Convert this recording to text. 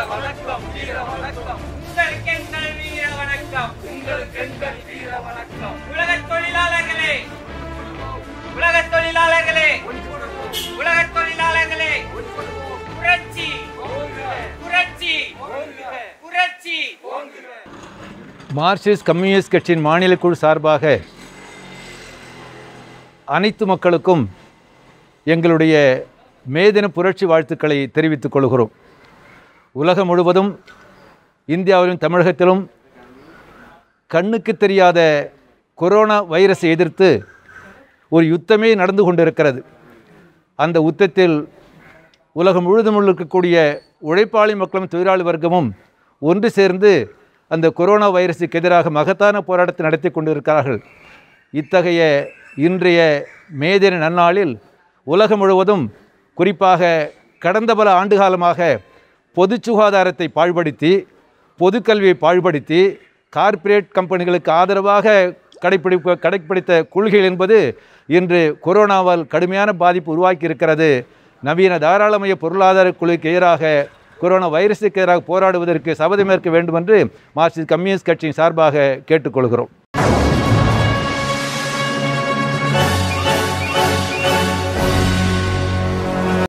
வணக்கம் வீர வணக்கம் உங்களுக்கு எங்கள் வீர வணக்கம் உங்களுக்கு எங்கள் வீர வணக்கம் உலக தொழிலாளர்களே உலக தொழிலாளர்களே உலக தொழிலாளர்களே புரட்சி புரட்சி புரட்சி மார்க்சிஸ்ட் கம்யூனிஸ்ட் கட்சியின் மாநில குழு சார்பாக அனைத்து மக்களுக்கும் எங்களுடைய மேதின புரட்சி வாழ்த்துக்களை தெரிவித்துக் கொள்கிறோம் உலகம் முழுவதும் இந்தியாவிலும் தமிழகத்திலும் கண்ணுக்கு தெரியாத கொரோனா வைரஸை எதிர்த்து ஒரு யுத்தமே நடந்து கொண்டிருக்கிறது அந்த யுத்தத்தில் உலகம் முழுவதும் இருக்கக்கூடிய உழைப்பாளி மக்களும் தொழிலாளி வர்க்கமும் ஒன்று சேர்ந்து அந்த கொரோனா வைரஸுக்கு எதிராக மகத்தான போராட்டத்தை நடத்தி கொண்டிருக்கிறார்கள் இத்தகைய இன்றைய மேதின நன்னாளில் உலகம் முழுவதும் குறிப்பாக கடந்த பல ஆண்டு காலமாக பொது சுகாதாரத்தை பாழ்படுத்தி பொதுக்கல்வியை பாழ்படுத்தி கார்ப்பரேட் கம்பெனிகளுக்கு ஆதரவாக கடைப்பிடிப்பு கடைப்பிடித்த கொள்கைகள் என்பது இன்று கொரோனாவால் கடுமையான பாதிப்பு உருவாக்கி இருக்கிறது நவீன தாராளமய பொருளாதார குழுக்கு எதிராக கொரோனா வைரஸுக்கு எதிராக போராடுவதற்கு சபதமேற்க வேண்டும் என்று மார்க்சிஸ்ட் கம்யூனிஸ்ட் கட்சியின் சார்பாக கேட்டுக்கொள்கிறோம்